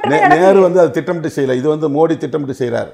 நே- நேரு வந்து அது திட்டமிட்டு செய்யல இது வந்து மோடி திட்டமிட்டு செய்றாரு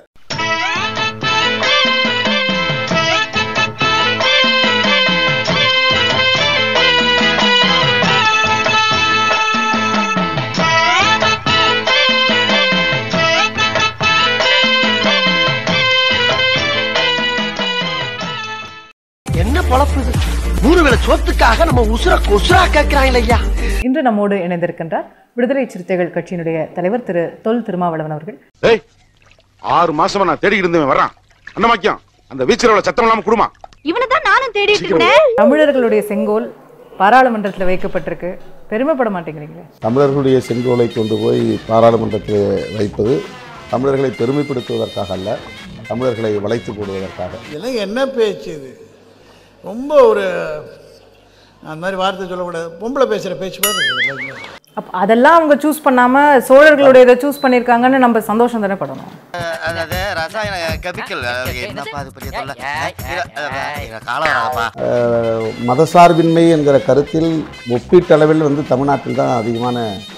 என்ன பொழப்பு இது மூணு வேளை சோத்துக்காக நம்ம உசுர கொசுரா கேட்கிறாங்க ஐயா இன்று நம்மோடு இணைந்திருக்கின்றார் விடுதலை சிறுத்தைகள் கட்சியினுடைய தலைவர் திரு தொல் திருமாவளவன் அவர்கள் ஏய் ஆறு மாசமா நான் தேடிக்கிட்டு இருந்தேன் வரான் அண்ணமாக்கியம் அந்த வீச்சரோட சத்தம் இல்லாம குடுமா இவனை தான் நானும் தேடிட்டு இருந்தேன் தமிழர்களுடைய செங்கோல் பாராளுமன்றத்தில் வைக்கப்பட்டிருக்கு பெருமைப்பட மாட்டேங்கிறீங்களே தமிழர்களுடைய செங்கோலை கொண்டு போய் பாராளுமன்றத்தில் வைப்பது தமிழர்களை பெருமைப்படுத்துவதற்காக அல்ல தமிழர்களை வளைத்து போடுவதற்காக இதெல்லாம் என்ன பேச்சு இது ரொம்ப ஒரு அந்த மாதிரி வார்த்தை சொல்லக்கூடாது பொம்பளை பேசுகிற பேச்சு மாதிரி இருக்குது இதெல்லாம். அப்ப அதெல்லாம் அவங்க சூஸ் பண்ணாம சோழர்களுடைய இதை சூஸ் பண்ணிருக்காங்கன்னு நம்ம சந்தோஷம் தானே படணும் அதாவது ரசாயன கெமிக்கல் என்னப்பா அது பெரிய தொல்லை காலம் வராதப்பா அஹ், மதசார்பின்மை என்கிற கருத்தில் ஒப்பீட்டளவில் வந்து தமிழ்நாட்டில் தான் அதிகமான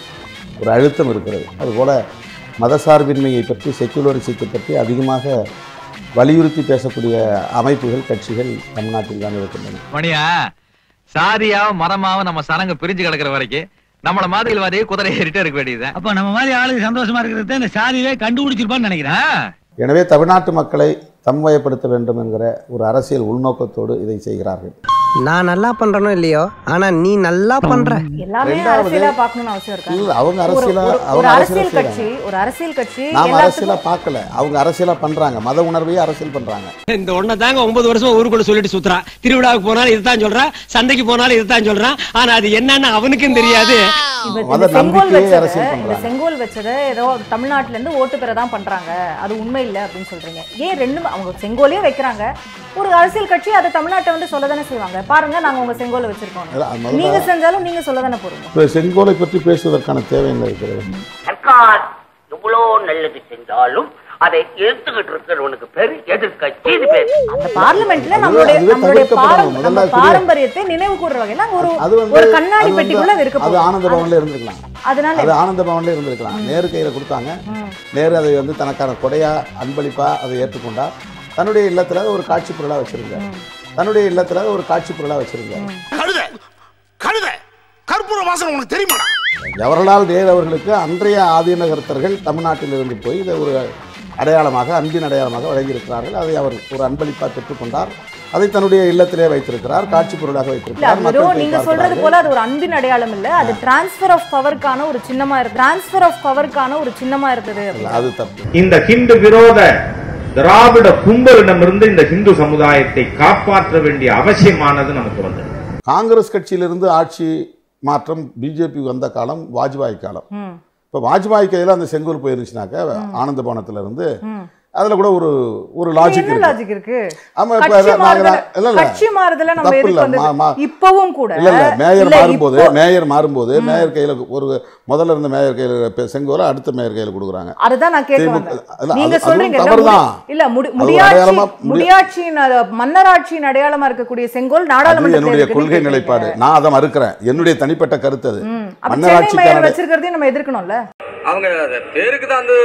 ஒரு அழுத்தம் இருக்கிறது அதுபோல் மதசார்பின்மையை பற்றி செக்குலரிசத்தை பற்றி அதிகமாக வலியுறுத்தி பேசக்கூடிய அமைப்புகள் கட்சிகள் தமிழ்நாட்டில் தான் இருக்கின்றன மணியா சாதியாவும் மதமாவும் நம்ம சரங்க பிரிஞ்சு கிடக்குற வரைக்கும் நம்மள மாதிரிவாதியை குதிரை ஏறிட்டே இருக்க வேண்டியது அப்ப நம்ம மாதிரி ஆளுக்கு சந்தோஷமா இருக்கிறது இந்த சாதியே கண்டுபிடிச்சிருப்பான்னு நினைக்கிறேன் எனவே தமிழ்நாட்டு மக்களை தம்வயப்படுத்த வேண்டும் என்கிற ஒரு அரசியல் உள்நோக்கத்தோடு இதை செய்கிறார்கள் நான் நல்லா பண்றனோ இல்லையோ ஆனா நீ நல்லா பண்ற எல்லாமே ரெண்டாவது- அரசியலா பார்க்கணும்னு அவசியம் இருக்கா இல்ல, அவங்க ஒரு- அரசியலா ஒரு- ஒரு அவங்க அரசியலா அரசியல் கட்சி ஒரு அரசியல் கட்சி நாம் அரசியலா எல்லாத்துக்கும் பார்க்கல அவங்க அரசியலா பண்றாங்க மத உணர்வையே அரசியல் பண்றாங்க இந்த ஒன்ன தாங்க ஒன்பது வருஷம் ஊருக்குள்ள சொல்லிட்டு சுத்துறான் திருவிழாவுக்கு போனாலும் இதுதான் சொல்றான் சந்தைக்கு போனாலும் இதுதான் சொல்றான் ஆனா அது என்னன்னு அவனுக்கும் தெரியாது இப்ப மத இந்த செங்கோல் நம்பிக்கையை வச்சதை அரசியல் இந்த பண்றாங்க. செங்கோல் வச்சதை ஏதோ தமிழ்நாட்டுல இருந்து ஓட்டு பெற தான் பண்றாங்க அது உண்மை இல்ல அப்படின்னு சொல்றீங்க ஏன் ரெண்டும் அவங்க செங்கோலே வைக்கிறாங்க ஒரு அரசியல் கட்சி அதை தமிழ்நாட்டை வந்து சொல்ல தானே செய்வாங்க பாருங்க நாங்க உங்க செங்கோலை வச்சிருக்கோம் இல்ல, அது முதல்ல- நீங்க செஞ்சாலும் நீங்க சொல்ல தானே போறீங்க இப்ப செங்கோலை பற்றி பேசுவதற்கான தேவை என்ன இருக்கிறது சர்க்கார் எவ்வளோ நல்லது செஞ்சாலும் அதை எதிர்த்துக்கிட்டு இருக்கிறவனுக்கு பேரு எதிர்க்கட்சி பேர் அந்த பார்லிமெண்ட்ல அது- நம்மளுடைய அதுவே நம்மளுடைய தவிர்க்கப்படணும். பாரம் முதல்ல நம்ம பெரிய- பாரம்பரியத்தை நினைவு கூறுற வகையில அங்க ஒரு அது வந்து ஒரு கண்ணாடி அது வந்து- பெட்டிக்குள்ள அது இருக்க அது போகுது. ஆனந்த பவன்ல இருந்திருக்கலாம் அதனால அது ஆனந்த பவன்ல இருந்திருக்கலாம் நேரு கையில கொடுத்தாங்க நேரு அதை வந்து தனக்கான கொடையா அன்பளிப்பா அதை ஏற்றுக்கொண்டார் தன்னுடைய இல்லத்துல ஒரு காட்சி பொருளா வச்சிருந்தார் தன்னுடைய இல்லத்துல ஒரு காட்சி பொருளா வச்சிருந்தார் கழுத கழுத கற்பூர வாசனை உனக்கு தெரியுமாடா ஜவஹர்லால் நேரு அவர்களுக்கு அன்றைய ஆதீன கருத்தர்கள் தமிழ்நாட்டில் இருந்து போய் இதை ஒரு அடையாளமாக அன்பின் அடையாளமாக வழங்கியிருக்கிறார்கள் அதை அவர் ஒரு அன்பளிப்பாக பெற்றுக்கொண்டார் அதை தன்னுடைய இல்லத்திலே வைத்திருக்கிறார் காட்சி பொருளாக இல்ல வைத்திருக்கிறார் அது மக்கள் வெறும் போய் நீங்க சொல்றது பார்க்கிறார்கள். போல அது ஒரு அன்பின் அடையாளம் இல்ல அது டிரான்ஸ்ஃபர் ஆஃப் பவருக்கான ஒரு சின்னமா இருக்கு டிரான்ஸ்ஃபர் ஆஃப் பவருக்கான ஒரு சின்னமா இருந்தது அப்படின்னு. அது தப்பு இந்த ஹிந்து விரோத திராவிட கும்பலிடமிருந்து இந்த ஹிந்து சமுதாயத்தை காப்பாற்ற வேண்டிய அவசியமானது நமக்கு வந்தது காங்கிரஸ் கட்சியிலிருந்து ஆட்சி மாற்றம் பிஜேபி வந்த காலம் வாஜ்பாய் காலம் ம். இப்போ வாஜ்பாய் கையில் அந்த செங்கோல் போயிருந்துச்சுனாக்க ஆனந்த பவனத்துல இருந்து அதுல கூட ஒரு ஒரு லாஜிக் என்ன இருக்கு லாஜிக் இருக்கு ஆமா இப்ப கட்சி நாங்க- மாறுதல இல்ல இல்ல கட்சி மாறுதல நம்ம தப்பு எதுக்கு இல்ல, வந்து மா- மா- இப்பவும் கூட இல்ல இல்ல மேயர் இல்ல, மாறும்போது இப்போ- மேயர் மாறும்போது மேயர் கையில ஒரு முதல்ல இருந்த மேயர் கையில பெ- செங்கோலை அடுத்த மேயர் கையில கொடுக்குறாங்க அதுதான் நான் கேட்க திமுக வந்தேன் இல்ல, நீங்க அது- சொல்றீங்க அதுவும் இல்ல, முடி- தவறுதான். இல்ல முடி- அது ஒரு முடியாட்சி அடையாளமா- முடி- முடியாட்சியின் அஹ், மன்னராட்சியின் அடையாளமா இருக்கக்கூடிய செங்கோல் அது நாடாளுமன்றத்தில் என்னுடைய இருக்குன்னு கொள்கை கேக்குறீங்க. நிலைப்பாடு நான் அதை மறுக்கிறேன் என்னுடைய தனிப்பட்ட கருத்து அது ம். அப்ப சென்னை மன்னராட்சிக்கான மேயர் வச்சிருக்கிறதையும் நம்ம எதிர்க்கணும்ல அவங்க பேருக்கு தான் அந்த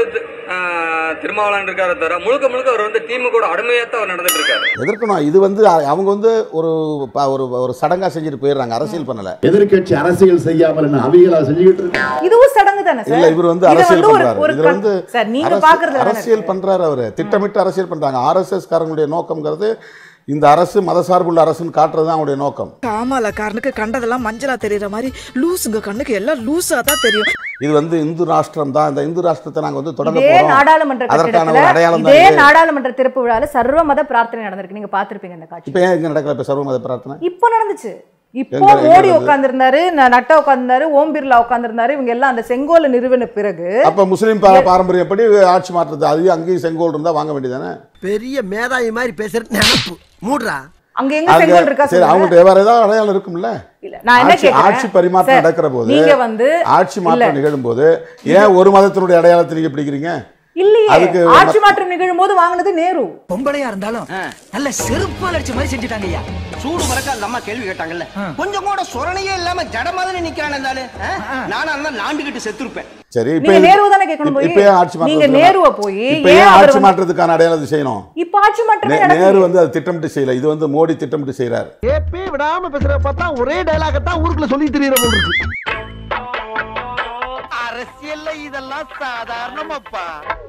திருமாவளவன் இருக்காரு தவிர முழுக்க முழுக்க அவர் வந்து டீமு கூட அடிமையா தான் அவர் நடந்துட்டு இருக்காரு எதிர்க்கணும் இது வந்து அ- அவங்க வந்து ஒரு ப- ஒரு ஒரு சடங்கா செஞ்சுட்டு போயிடுறாங்க அரசியல் பண்ணல எதிர்கட்சி அரசியல் செய்யாமல் என்ன அவிகளா செஞ்சுக்கிட்டு இருக்காங்க இதுவும் சடங்கு தானே சார் இல்ல இவர் வந்து இதை அரசியல் வந்து ஒரு- பண்றாரு ஒரு இதுல கண்- வந்து சார் நீங்க அரசு- பாக்குறது அரசியல் பண்றாரு அவரு திட்டமிட்டு அரசியல் பண்றாங்க ஆர்எஸ்எஸ் காரங்களுடைய நோக்கம்ங்கிறது இந்த அரசு மதசார்புள்ள அரசுன்னு காட்டுறது தான் அவங்களுடைய நோக்கம் காமாலக்காரனுக்கு கண்டதெல்லாம் மஞ்சளா தெரியற மாதிரி லூசுங்க கண்ணுக்கு எல்லாம் லூசா தான் தெரியும் இது வந்து இந்து ராஷ்டிரம் தான் இந்த இந்து ராஷ்டிரத்தை நாங்க வந்து தொடங்க இதே போறோம் நாடாளுமன்ற அதற்கான ஒரு கட்டிடத்துல அடையாளம் இதே தான் இது. நாடாளுமன்ற திறப்பு விழால சர்வமத பிரார்த்தனை நடந்திருக்கு நீங்க பாத்திருப்பீங்க இந்த காட்சி இப்ப ஏன் இங்க நடக்கல இப்ப சர்வமத பிரார்த்தனை இப்போ நடந்துச்சு இப்போ எங்க- எங்க மோடி நடந்தது? உட்கார்ந்திருந்தாரு ந- நட்டா உட்கார்ந்திருந்தாரு ஓம் பிர்லா உட்கார்ந்திருந்தாரு இவங்க எல்லாம் அந்த செங்கோலை நிறுவன பிறகு அப்ப முஸ்லீம் பா- பாரம்பரியப்படி ஆட்சி மாற்றுறது அது அங்கேயும் செங்கோல் இருந்தா வாங்க வேண்டியதானே பெரிய மேதாவி மாதிரி பேசுறது நினப்பு மூடுறா அங்க எங்க செங்கோல் இருக்கா சரி சொல்லுங்க. அவங்கள்ட்ட வேற ஏதாவது அடையாளம் இருக்கும்ல இல்ல, நான் என்ன ஆட்சி- கேக்குறேன்? ஆட்சி பரிமாற்றம் சார், நடக்கிற போது நீங்க வந்து ஆட்சி மாற்றம் இல்ல. நிகழும் போது ஏன் ஒரு மதத்தினுடைய அடையாளத்தை நீங்க பிடிக்கிறீங்க இல்லையே அதுக்கு ஆட்சி மாற்றம் நிகழும் போது வாங்கினது நேரு பொம்பளையா இருந்தாலும் நல்ல செருப்பால் அடிச்ச மாதிரி செஞ்சுட்டாங்க ஐயா சூடு மறக்க அந்த அம்மா கேள்வி கேட்டாங்கல்ல கொஞ்சம் கூட சொரணையே இல்லாம ஜட மாதிரி நிக்கிறான் இருந்தாலும் நானா இருந்தா லாண்டுகிட்டு செத்துருப்பேன் சரி இப்ப நீங்க எதுக்கு- நேருவை தானே கேட்கணும் இப்ப- போய் இப்ப ஏன் ஆட்சி நீங்க மாற்றத்துக்கு நேருவை போய் இப்ப ஏன் ஏன் அவர் ஆட்சி வந்து- மாற்றத்துக்கான அடையாளம் செய்யணும் இப்ப ஆட்சி மாற்றமே நே- நடக்குது நேரு வந்து அது திட்டமிட்டு செய்யல இது வந்து மோடி திட்டமிட்டு செய்யறாரு ஏப்பே விடாம பேசுற பார்த்தா ஒரே டயலாக தான் ஊருக்குள்ள சொல்லி தெரியற போல இருக்கு அரசியல்ல இதெல்லாம் சாதாரணமாப்பா